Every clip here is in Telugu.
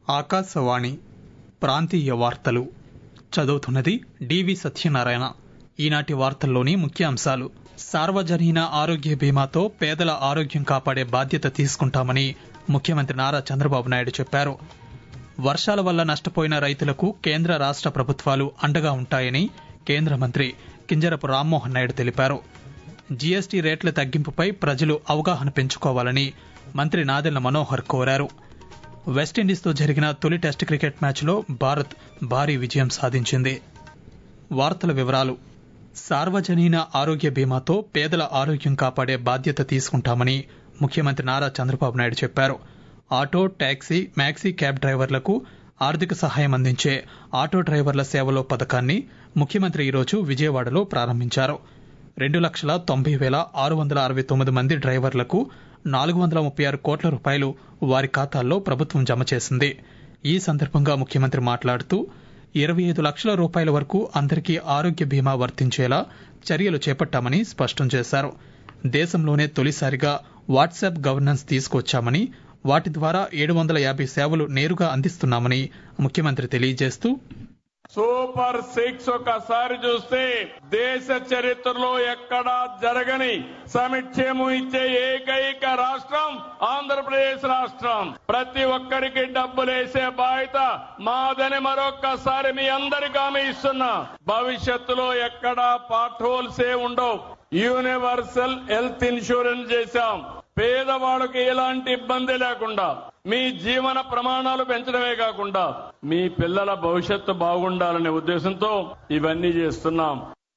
ఆకాశవాణి ప్రాంతీయ వార్తలు చదువుతున్నది డివి సత్యనారాయణ ఈనాటి వార్తల్లోని ముఖ్యాంశాలు సార్వజనీన ఆరోగ్య బీమాతో పేదల ఆరోగ్యం కాపాడే బాధ్యత తీసుకుంటామని ముఖ్యమంత్రి నారా చంద్రబాబు నాయుడు చెప్పారు వర్షాల వల్ల నష్టపోయిన రైతులకు కేంద్ర రాష్ట ప్రభుత్వాలు అండగా ఉంటాయని కేంద్ర మంత్రి కింజరపు రామ్మోహన్ నాయుడు తెలిపారు జీఎస్టీ రేట్ల తగ్గింపుపై ప్రజలు అవగాహన పెంచుకోవాలని మంత్రి నాదెళ్ల మనోహర్ కోరారు వెస్టిండీస్తో జరిగిన తొలి టెస్ట్ క్రికెట్ మ్యాచ్లో భారత్ భారీ విజయం సాధించింది వార్తల వివరాలు సార్వజనీన ఆరోగ్య బీమాతో పేదల ఆరోగ్యం కాపాడే బాధ్యత తీసుకుంటామని ముఖ్యమంత్రి నారా చంద్రబాబు నాయుడు చెప్పారు ఆటో టాక్సీ మ్యాక్సీ క్యాబ్ డ్రైవర్లకు ఆర్థిక సహాయం అందించే ఆటో డ్రైవర్ల సేవలో పథకాన్ని ముఖ్యమంత్రి ఈరోజు విజయవాడలో ప్రారంభించారు రెండు లక్షల తొంభై వేల ఆరు వందల అరవై తొమ్మిది మంది డ్రైవర్లకు నాలుగు వందల ముప్పై ఆరు కోట్ల రూపాయలు వారి ఖాతాల్లో ప్రభుత్వం జమ చేసింది ఈ సందర్భంగా ముఖ్యమంత్రి మాట్లాడుతూ ఇరవై ఐదు లక్షల రూపాయల వరకు అందరికీ ఆరోగ్య బీమా వర్తించేలా చర్యలు చేపట్టామని స్పష్టం చేశారు దేశంలోనే తొలిసారిగా వాట్సాప్ గవర్నెన్స్ తీసుకొచ్చామని వాటి ద్వారా ఏడు వందల యాభై సేవలు నేరుగా అందిస్తున్నామని ముఖ్యమంత్రి తెలియజేస్తూ సూపర్ సిక్స్ ఒకసారి చూస్తే దేశ చరిత్రలో ఎక్కడా జరగని సమిక్షేమం ఇచ్చే ఏకైక రాష్ట్రం ఆంధ్రప్రదేశ్ రాష్ట్రం ప్రతి ఒక్కరికి డబ్బులేసే బాధ్యత మాదని మరొక్కసారి మీ అందరికీ హామీ ఇస్తున్నా భవిష్యత్తులో ఎక్కడా పార్ట్ హోల్సే ఉండవు యూనివర్సల్ హెల్త్ ఇన్సూరెన్స్ చేశాం పేదవాళ్ళకి ఎలాంటి ఇబ్బంది లేకుండా మీ జీవన ప్రమాణాలు పెంచడమే కాకుండా మీ పిల్లల భవిష్యత్తు బాగుండాలనే ఉద్దేశంతో ఇవన్నీ చేస్తున్నాం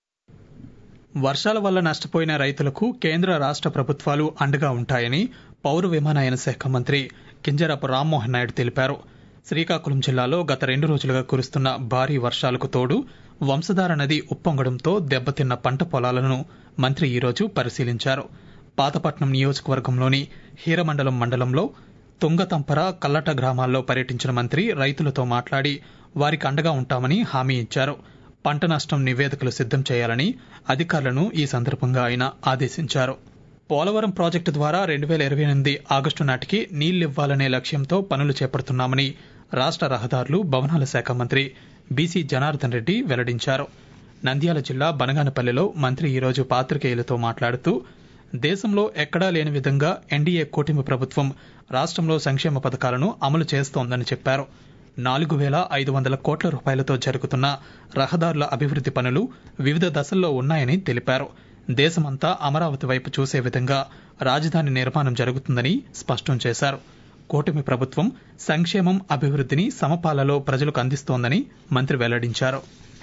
వర్షాల వల్ల నష్టపోయిన రైతులకు కేంద్ర రాష్ట ప్రభుత్వాలు అండగా ఉంటాయని పౌర విమానయాన శాఖ మంత్రి కింజరాపు రామ్మోహన్ నాయుడు తెలిపారు శ్రీకాకుళం జిల్లాలో గత రెండు రోజులుగా కురుస్తున్న భారీ వర్షాలకు తోడు వంశధార నది ఉప్పొంగడంతో దెబ్బతిన్న పంట పొలాలను మంత్రి ఈరోజు పరిశీలించారు పాతపట్నం నియోజకవర్గంలోని హీరమండలం మండలంలో తుంగతంపర కల్లట గ్రామాల్లో పర్యటించిన మంత్రి రైతులతో మాట్లాడి వారికి అండగా ఉంటామని హామీ ఇచ్చారు పంట నష్టం నివేదికలు సిద్దం చేయాలని అధికారులను ఈ సందర్భంగా ఆయన ఆదేశించారు పోలవరం ప్రాజెక్టు ద్వారా రెండు వేల ఇరవై ఎనిమిది ఆగస్టు నాటికి నీళ్లివ్వాలనే లక్ష్యంతో పనులు చేపడుతున్నామని రాష్ట రహదారులు భవనాల శాఖ మంత్రి బీసీ జనార్దన్ రెడ్డి వెల్లడించారు నంద్యాల జిల్లా బనగానపల్లిలో మంత్రి ఈరోజు పాత్రికేయులతో మాట్లాడుతూ దేశంలో ఎక్కడా లేని విధంగా ఎన్డీఏ కూటమి ప్రభుత్వం రాష్ట్రంలో సంక్షేమ పథకాలను అమలు చేస్తోందని చెప్పారు నాలుగు వేల ఐదు వందల కోట్ల రూపాయలతో జరుగుతున్న రహదారుల అభివృద్ది పనులు వివిధ దశల్లో ఉన్నాయని తెలిపారు దేశమంతా అమరావతి వైపు చూసే విధంగా రాజధాని నిర్మాణం జరుగుతుందని స్పష్టం చేశారు కూటమి ప్రభుత్వం సంక్షేమం అభివృద్దిని సమపాలలో ప్రజలకు అందిస్తోందని మంత్రి వెల్లడించారు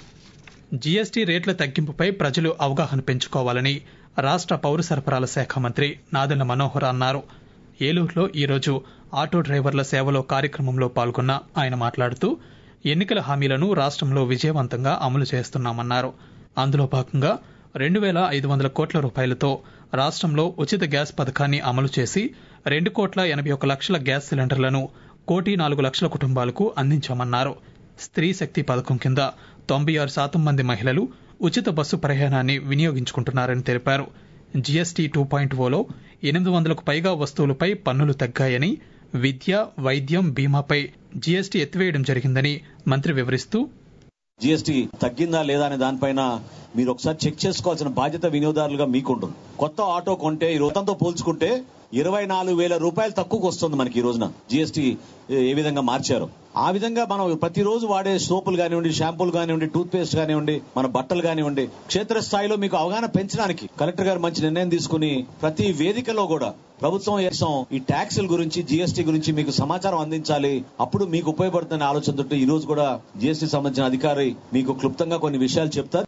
జీఎస్టీ రేట్ల తగ్గింపుపై ప్రజలు అవగాహన పెంచుకోవాలని రాష్ట పౌర సరఫరాల శాఖ మంత్రి నాదెళ్ల మనోహర్ అన్నారు ఏలూరులో ఈరోజు ఆటో డ్రైవర్ల సేవలో కార్యక్రమంలో పాల్గొన్న ఆయన మాట్లాడుతూ ఎన్నికల హామీలను రాష్ట్రంలో విజయవంతంగా అమలు చేస్తున్నామన్నారు అందులో భాగంగా రెండు వేల ఐదు వందల కోట్ల రూపాయలతో రాష్ట్రంలో ఉచిత గ్యాస్ పథకాన్ని అమలు చేసి రెండు కోట్ల ఎనభై ఒక లక్షల గ్యాస్ సిలిండర్లను కోటి నాలుగు లక్షల కుటుంబాలకు అందించామన్నారు స్త్రీ శక్తి పథకం కింద తొంభై ఆరు శాతం మంది మహిళలు ఉచిత బస్సు ప్రయాణాన్ని వినియోగించుకుంటున్నారని తెలిపారు జీఎస్టీ టూ పాయింట్ ఓలో ఎనిమిది వందలకు పైగా వస్తువులపై పన్నులు తగ్గాయని విద్య వైద్యం బీమాపై జీఎస్టీ ఎత్తివేయడం జరిగిందని మంత్రి వివరిస్తూ జీఎస్టీ తగ్గిందా లేదా అనే దానిపైన మీరు ఒకసారి చెక్ చేసుకోవాల్సిన బాధ్యత వినియోగదారులుగా మీకుంటుంది కొత్త ఆటో కొంటే ఈ రోజంతో పోల్చుకుంటే ఇరవై నాలుగు వేల రూపాయలు తక్కువకు వస్తుంది మనకి ఈ రోజున జీఎస్టీ ఏ విధంగా మార్చారు ఆ విధంగా మనం ప్రతిరోజు వాడే సోపులు కానివ్వండి షాంపూలు కానివ్వండి టూత్ పేస్ట్ కానివ్వండి మన బట్టలు కానివ్వండి క్షేత్రస్థాయిలో మీకు అవగాహన పెంచడానికి కలెక్టర్ గారు మంచి నిర్ణయం తీసుకుని ప్రతి వేదికలో కూడా ప్రభుత్వం చేసాం ఈ ట్యాక్సుల గురించి జీఎస్టీ గురించి మీకు సమాచారం అందించాలి అప్పుడు మీకు ఉపయోగపడుతున్న ఆలోచనతో ఈ రోజు కూడా జీఎస్టీ సంబంధించిన అధికారి మీకు క్లుప్తంగా కొన్ని విషయాలు చెప్తారు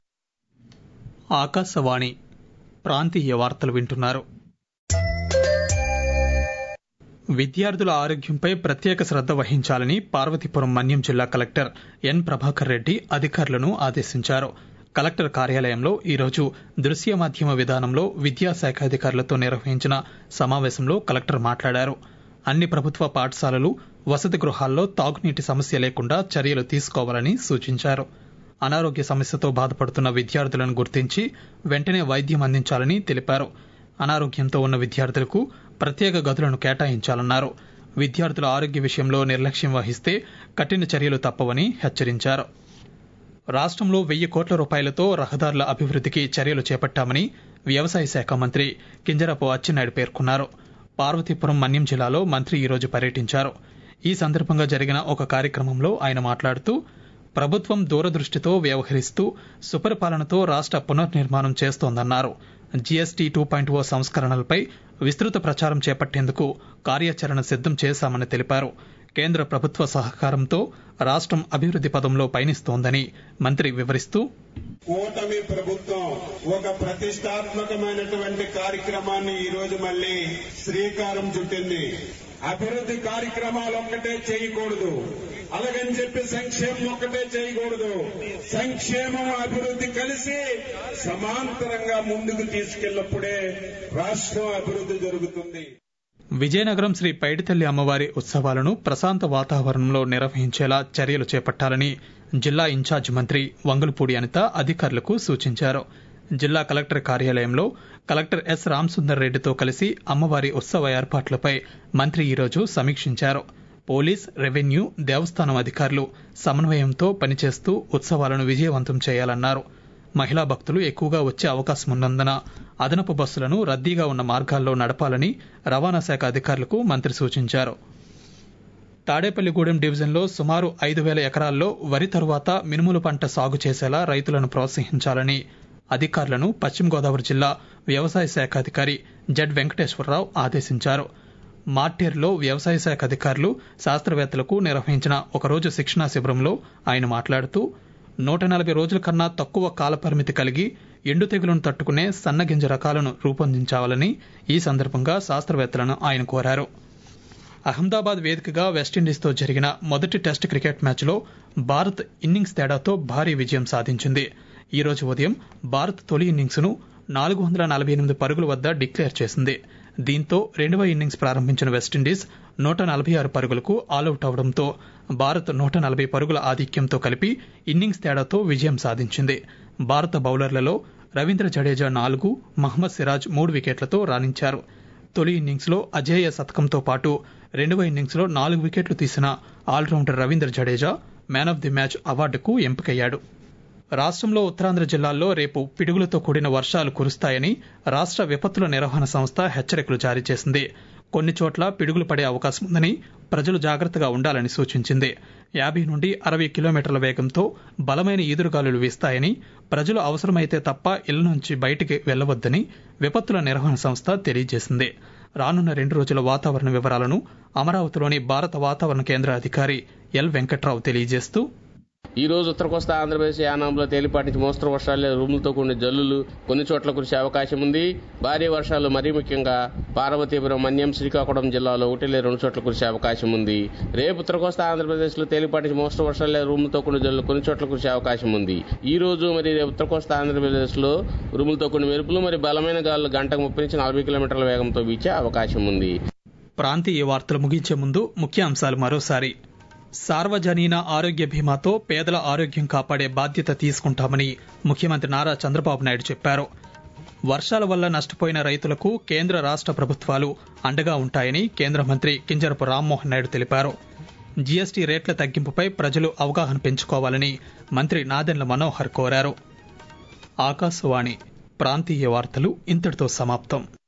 ఆకాశవాణి ప్రాంతీయ వార్తలు వింటున్నారు విద్యార్థుల ఆరోగ్యంపై ప్రత్యేక శ్రద్ధ వహించాలని పార్వతీపురం మన్యం జిల్లా కలెక్టర్ ఎన్ ప్రభాకర్ రెడ్డి అధికారులను ఆదేశించారు కలెక్టర్ కార్యాలయంలో ఈరోజు దృశ్య మాధ్యమ విధానంలో విద్యాశాఖ అధికారులతో నిర్వహించిన సమావేశంలో కలెక్టర్ మాట్లాడారు అన్ని ప్రభుత్వ పాఠశాలలు వసతి గృహాల్లో తాగునీటి సమస్య లేకుండా చర్యలు తీసుకోవాలని సూచించారు అనారోగ్య సమస్యతో బాధపడుతున్న విద్యార్థులను గుర్తించి వెంటనే వైద్యం అందించాలని తెలిపారు అనారోగ్యంతో ఉన్న విద్యార్థులకు ప్రత్యేక గదులను కేటాయించాలన్నారు విద్యార్థుల ఆరోగ్య విషయంలో నిర్లక్ష్యం వహిస్తే కఠిన చర్యలు తప్పవని హెచ్చరించారు రాష్ట్రంలో వెయ్యి కోట్ల రూపాయలతో రహదారుల అభివృద్ధికి చర్యలు చేపట్టామని వ్యవసాయ శాఖ మంత్రి కింజరపు అచ్చెన్నాయుడు పేర్కొన్నారు పార్వతీపురం మన్యం జిల్లాలో మంత్రి ఈరోజు పర్యటించారు ఈ సందర్భంగా జరిగిన ఒక కార్యక్రమంలో ఆయన మాట్లాడుతూ ప్రభుత్వం దూరదృష్టితో వ్యవహరిస్తూ సుపరిపాలనతో రాష్ట్ర పునర్నిర్మాణం చేస్తోందన్నారు జీఎస్టీ టూ పాయింట్ ఓ సంస్కరణలపై విస్తృత ప్రచారం చేపట్టేందుకు కార్యాచరణ సిద్దం చేశామని తెలిపారు కేంద్ర ప్రభుత్వ సహకారంతో రాష్ట్రం అభివృద్ది పదంలో పయనిస్తోందని మంత్రి వివరిస్తూ కూటమి ప్రభుత్వం ఒక ప్రతిష్టాత్మకమైనటువంటి కార్యక్రమాన్ని ఈ రోజు మళ్ళీ శ్రీకారం చుట్టింది అభివృద్ధి కార్యక్రమాలు ఒక్కటే చేయకూడదు అలాగని చెప్పి సంక్షేమం ఒక్కటే చేయకూడదు సంక్షేమం అభివృద్ధి కలిసి సమాంతరంగా ముందుకు తీసుకెళ్లప్పుడే రాష్ట్రం అభివృద్ధి జరుగుతుంది విజయనగరం శ్రీ పైడితల్లి అమ్మవారి ఉత్సవాలను ప్రశాంత వాతావరణంలో నిర్వహించేలా చర్యలు చేపట్టాలని జిల్లా ఇన్ఛార్జ్ మంత్రి వంగలపూడి అనిత అధికారులకు సూచించారు జిల్లా కలెక్టర్ కార్యాలయంలో కలెక్టర్ ఎస్ రామసుందర్ రెడ్డితో కలిసి అమ్మవారి ఉత్సవ ఏర్పాట్లపై మంత్రి ఈరోజు సమీక్షించారు పోలీస్ రెవెన్యూ దేవస్థానం అధికారులు సమన్వయంతో పనిచేస్తూ ఉత్సవాలను విజయవంతం చేయాలన్నారు మహిళా భక్తులు ఎక్కువగా వచ్చే అవకాశం ఉన్నందున అదనపు బస్సులను రద్దీగా ఉన్న మార్గాల్లో నడపాలని రవాణా శాఖ అధికారులకు మంత్రి సూచించారు తాడేపల్లిగూడెం డివిజన్లో సుమారు ఐదు వేల ఎకరాల్లో వరి తరువాత మినుములు పంట సాగు చేసేలా రైతులను ప్రోత్సహించాలని అధికారులను పశ్చిమ గోదావరి జిల్లా వ్యవసాయ శాఖ అధికారి జడ్ వెంకటేశ్వరరావు ఆదేశించారు మార్టేర్లో వ్యవసాయ శాఖ అధికారులు శాస్త్రవేత్తలకు నిర్వహించిన ఒకరోజు శిక్షణా శిబిరంలో ఆయన మాట్లాడుతూ నూట నలభై రోజుల కన్నా తక్కువ కాలపరిమితి కలిగి ఎండు తెగులను తట్టుకునే సన్నగింజ రకాలను రూపొందించాలని ఈ సందర్భంగా శాస్త్రవేత్తలను ఆయన కోరారు అహ్మదాబాద్ వేదికగా వెస్టిండీస్తో జరిగిన మొదటి టెస్ట్ క్రికెట్ మ్యాచ్లో భారత్ ఇన్నింగ్స్ తేడాతో భారీ విజయం సాధించింది ఈ రోజు ఉదయం భారత్ తొలి ఇన్నింగ్స్ను నాలుగు వందల నలభై ఎనిమిది పరుగుల వద్ద డిక్లేర్ చేసింది దీంతో రెండవ ఇన్నింగ్స్ ప్రారంభించిన వెస్టిండీస్ నూట నలభై ఆరు పరుగులకు ఆలౌట్ అవడంతో భారత్ నూట నలభై పరుగుల ఆధిక్యంతో కలిపి ఇన్నింగ్స్ తేడాతో విజయం సాధించింది భారత బౌలర్లలో రవీంద్ర జడేజా నాలుగు మహ్మద్ సిరాజ్ మూడు వికెట్లతో రాణించారు తొలి ఇన్నింగ్స్లో అజేయ శతకంతో పాటు రెండవ ఇన్నింగ్స్లో నాలుగు వికెట్లు తీసిన allrounder Ravindra Jadeja man of the match అవార్డుకు ఎంపికయ్యాడు రాష్ట్రంలో ఉత్తరాంధ్ర జిల్లాల్లో రేపు పిడుగులతో కూడిన వర్షాలు కురుస్తాయని రాష్ట్ర విపత్తుల నిర్వహణ సంస్థ హెచ్చరికలు జారీ చేసింది కొన్ని చోట్ల పిడుగులు పడే అవకాశం ఉందని ప్రజలు జాగ్రత్తగా ఉండాలని సూచించింది యాభై నుండి అరవై కిలోమీటర్ల వేగంతో బలమైన ఈదురుగాలులు వీస్తాయని ప్రజలు అవసరమైతే తప్ప ఇళ్ల నుంచి బయటికి వెళ్లవద్దని విపత్తుల నిర్వహణ సంస్థ తెలియజేసింది రానున్న రెండు రోజుల వాతావరణ వివరాలను అమరావతిలోని భారత వాతావరణ కేంద్ర అధికారి ఎల్ వెంకట్రావు తెలియజేస్తూ ఈ రోజు ఉత్తర కోస్తా ఆంధ్రప్రదేశ్ యానాంలో తేలిపాటి నుంచి మోస్తరు వర్షాలు లేదా ఉరుములతో కూడిన జల్లులు కొన్ని చోట్ల కురిసే అవకాశం ఉంది భారీ వర్షాలు మరీ ముఖ్యంగా పార్వతీపురం మన్యం శ్రీకాకుళం జిల్లాలో ఒకటి లేదా రెండు చోట్ల కురిసే అవకాశం ఉంది రేపు ఉత్తర కోస్తా ఆంధ్రప్రదేశ్ లో తేలిపాటి నుంచి మోస్తరు వర్షాలు లేదా ఉరుములతో కూడిన జల్లులు కొన్ని చోట్ల కురిసే అవకాశం ఉంది ఈ రోజు మరి రేపు ఉత్తర కోస్తా ఆంధ్రప్రదేశ్ లో ఉరుములతో కూడిన మెరుపులు మరి బలమైన గాలులు గంటకు ముప్పై నుంచి నలభై కిలోమీటర్ల వేగంతో వీచే అవకాశం ఉంది ప్రాంతీయ వార్తలు ముగించే ముందు ముఖ్యాంశాలు మరోసారి సార్వజనీన ఆరోగ్య బీమాతో పేదల ఆరోగ్యం కాపాడే బాధ్యత తీసుకుంటామని ముఖ్యమంత్రి నారా చంద్రబాబు నాయుడు చెప్పారు వర్షాల వల్ల నష్టపోయిన రైతులకు కేంద్ర రాష్ట్ర ప్రభుత్వాలు అండగా ఉంటాయని కేంద్ర మంత్రి కింజరపు రామ్మోహన్ నాయుడు తెలిపారు జీఎస్టీ రేట్ల తగ్గింపుపై ప్రజలు అవగాహన పెంచుకోవాలని మంత్రి నాదెండ్ల మనోహర్ కోరారు ఆకాశవాణి ప్రాంతీయ వార్తలు ఇంతటితో సమాప్తం